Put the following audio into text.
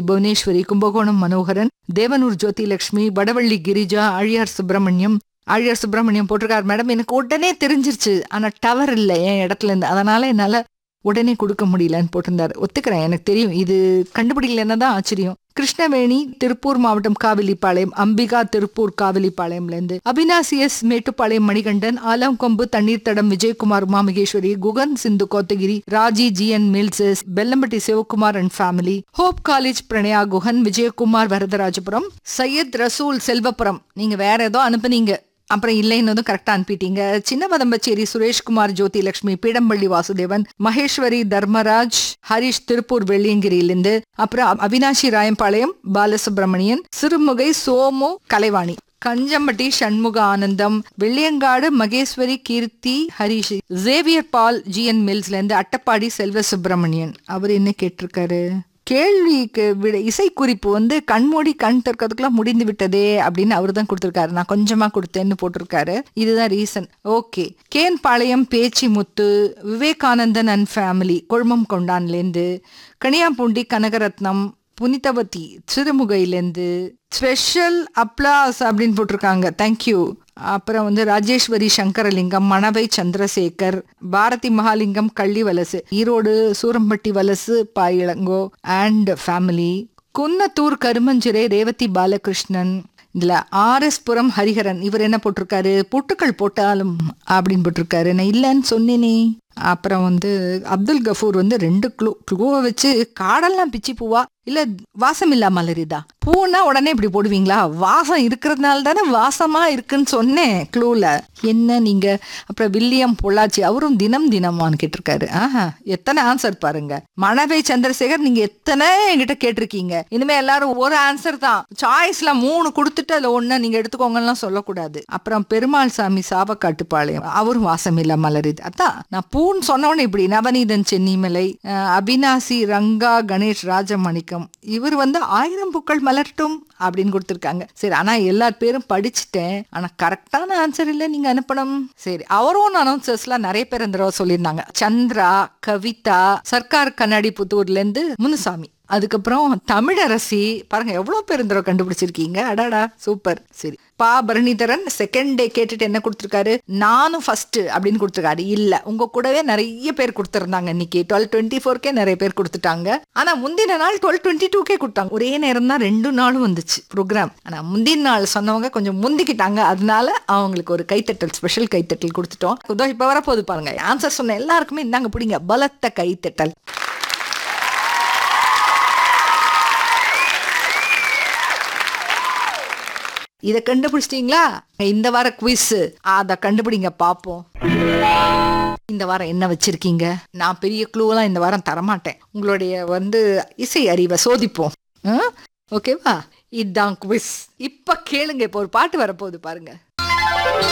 புவனேஸ்வரி கும்பகோணம் மனோகரன் தேவனூர் ஜோதி லட்சுமி வடவள்ளி கிரிஜா ஆழியார் சுப்பிரமணியம் ஆழியார் சுப்பிரமணியம் போட்டிருக்காரு மேடம் எனக்கு உடனே தெரிஞ்சிருச்சு ஆனா டவர் இல்லை என் இடத்துல இருந்து அதனால என்னால உடனே கொடுக்க முடியலன்னு போட்டிருந்தாரு ஒத்துக்கிறேன் எனக்கு தெரியும் இது கண்டுபிடிக்கலன்னா தான் ஆச்சரியம் கிருஷ்ணவேணி திருப்பூர் மாவட்டம் காவிலிப்பாளையம் அம்பிகா திருப்பூர் காவிலிப்பாளையம்ல இருந்து அபினாசி எஸ் மேட்டுப்பாளையம் மணிகண்டன் ஆலங்கொம்பு தண்ணீர் தடம் Vijayakumar Umamaheswari Guhan Sindhu Kotagiri Raji GN Mills Bellampatti Sivakumar and family Hope College Pranaya Guhan Vijayakumar Varadharajapuram Syed Rasool Selvapuram நீங்க வேற ஏதோ அனுப்புனீங்க அப்புறம் இல்லைன்னதும் கரெக்டா அனுப்பிட்டீங்க சின்ன வதம்பச்சேரி சுரேஷ்குமார் ஜோதி லட்சுமி பீடம்பள்ளி வாசுதேவன் மகேஸ்வரி தர்மராஜ் ஹரிஷ் திருப்பூர் வெள்ளியங்கிரியிலிருந்து அப்புறம் Avinashi Rayampalayam Balasubramanian Sirumugai Somu Kalaivani Kanjampatti Shanmuga Anandam Velliyangadu Maheswari Keerthi Harish Xavier Paul GN மில்ஸ்ல இருந்து அட்டப்பாடி செல்வ சுப்பிரமணியன் அவர் என்ன கேட்டிருக்காரு கேள்விக்கு விட இசைக்குறிப்பு வந்து கண்மூடி கண் திறக்கிறதுக்குலாம் முடிந்து விட்டதே அப்படின்னு அவர் தான் கொடுத்துருக்காரு நான் கொஞ்சமா கொடுத்தேன்னு போட்டிருக்காரு இதுதான் ரீசன் ஓகே கேன் பாளையம் பேச்சி முத்து விவேகானந்தன் அண்ட் ஃபேமிலி கொழுமம் கொண்டான்லேருந்து கனியாம்பூண்டி கனகரத்னம் புனிதவதி சிறுமுகையிலேருந்து ஸ்பெஷல் அப்ளாஸ் அப்படின்னு போட்டிருக்காங்க தேங்க்யூ அப்புறம் வந்து ராஜேஸ்வரி சங்கரலிங்கம் மணவை சந்திரசேகர் பாரதி மகாலிங்கம் கள்ளி வலசு ஈரோடு சூரம்பட்டி வலசு பாயிளங்கோ அண்ட் ஃபேமிலி குன்னத்தூர் கருமஞ்சிறை ரேவதி பாலகிருஷ்ணன் இதுல ஆர் எஸ் புரம் ஹரிஹரன் இவர் என்ன போட்டிருக்காரு புட்டுக்கள் போட்டாலும் அப்படின்னு போட்டிருக்காரு நான் இல்லைன்னு சொன்னேனே அப்புறம் வந்து அப்துல் கஃபூர் வந்து ரெண்டு க்ளூ க்ளூவை வச்சு காடெல்லாம் பிச்சி பூவா இல்ல வாசம் இல்லா மலரிதா பூனா உடனே இப்படி போடுவீங்களா வாசம் இருக்கிறதுனால தானே வாசமா இருக்குன்னு சொன்னேன் க்ளூல என்ன நீங்க அப்புறம் வில்லியம் பொள்ளாச்சி அவரும் தினம் தினமான்னு கேட்டிருக்காரு ஆஹா எத்தனை ஆன்சர் பாருங்க மணவை சந்திரசேகர் நீங்க எத்தனை என்கிட்ட கேட்டிருக்கீங்க இனிமே எல்லாரும் ஒரு ஆன்சர் தான் சாய்ஸ்ல மூணு கொடுத்துட்டு அதுல ஒண்ணு நீங்க எடுத்துக்கோங்கலாம் சொல்லக்கூடாது அப்புறம் பெருமாள் சாமி சாவக்காட்டுப்பாளையம் அவரும் வாசம் இல்ல மலரிது அதான் நான் பூன்னு சொன்னவொடனே இப்படி நவநீதன் சென்னிமலை அஹ், அபினாசி ரங்கா கணேஷ் ராஜமணிக்கம் இவர் வந்து ஆயிரம் பூக்கள் மலரட்டும் அப்படின்னு கொடுத்துருக்காங்க சரி ஆனா எல்லார் பேரும் படிச்சுட்டேன் ஆனா கரெக்டான ஆன்சர் இல்ல நீங்க அனுப்பணும் சரி அவரும் அனௌன்சர்ஸ்லாம் நிறைய பேர் இந்த தடவை சொல்லியிருந்தாங்க சந்திரா கவிதா சர்க்கார் கண்ணாடி புத்தூர்ல இருந்து முனுசாமி அதுக்கப்புறம் தமிழரசி பாருங்க எவ்வளவு பேர் இந்த தடவை கண்டுபிடிச்சிருக்கீங்க அடாடா சூப்பர் சரி பா பரணிதரன் செகண்ட் டே கேட்டுட்டு என்ன கொடுத்துருக்காரு நானும் ஃபர்ஸ்ட் அப்படின்னு கொடுத்துருக்காரு இல்ல உங்க கூடவே நிறைய பேர் கொடுத்துருந்தாங்க இன்னைக்கு டுவெல் டுவெண்ட்டி ஃபோர்க்கே நிறைய பேர் கொடுத்துட்டாங்க ஆனா முந்தின நாள் டுவெல் டுவெண்ட்டி டூக்கே கொடுத்தாங்க ஒரே நேரம் தான் ரெண்டு நாளும் வந்துச்சு ப்ரோக்ராம் ஆனா முந்தின நாள் சொன்னவங்க கொஞ்சம் முந்திக்கிட்டாங்க அதனால அவங்களுக்கு ஒரு கைத்தட்டல் ஸ்பெஷல் கைத்தட்டல் கொடுத்துட்டோம் இதோ இப்ப வரப்போகுது பாருங்க ஆன்சர் சொன்ன எல்லாருக்குமே இந்தாங்க பிடிங்க பலத்த கைத்தட்டல் இதை கண்டுபிடிச்சிட்டீங்களா இந்த வார குவிஸ் அத கண்டுபிடிங்க பாப்போம் இந்த வாரம் என்ன வச்சிருக்கீங்க நான் பெரிய க்ளூலாம் இந்த வாரம் தரமாட்டேன் உங்களுடைய வந்து இசை அறிவை சோதிப்போம் ஓகேவா இதுதான் குவிஸ் இப்ப கேளுங்க இப்போ ஒரு பாட்டு வரப்போகுது பாருங்க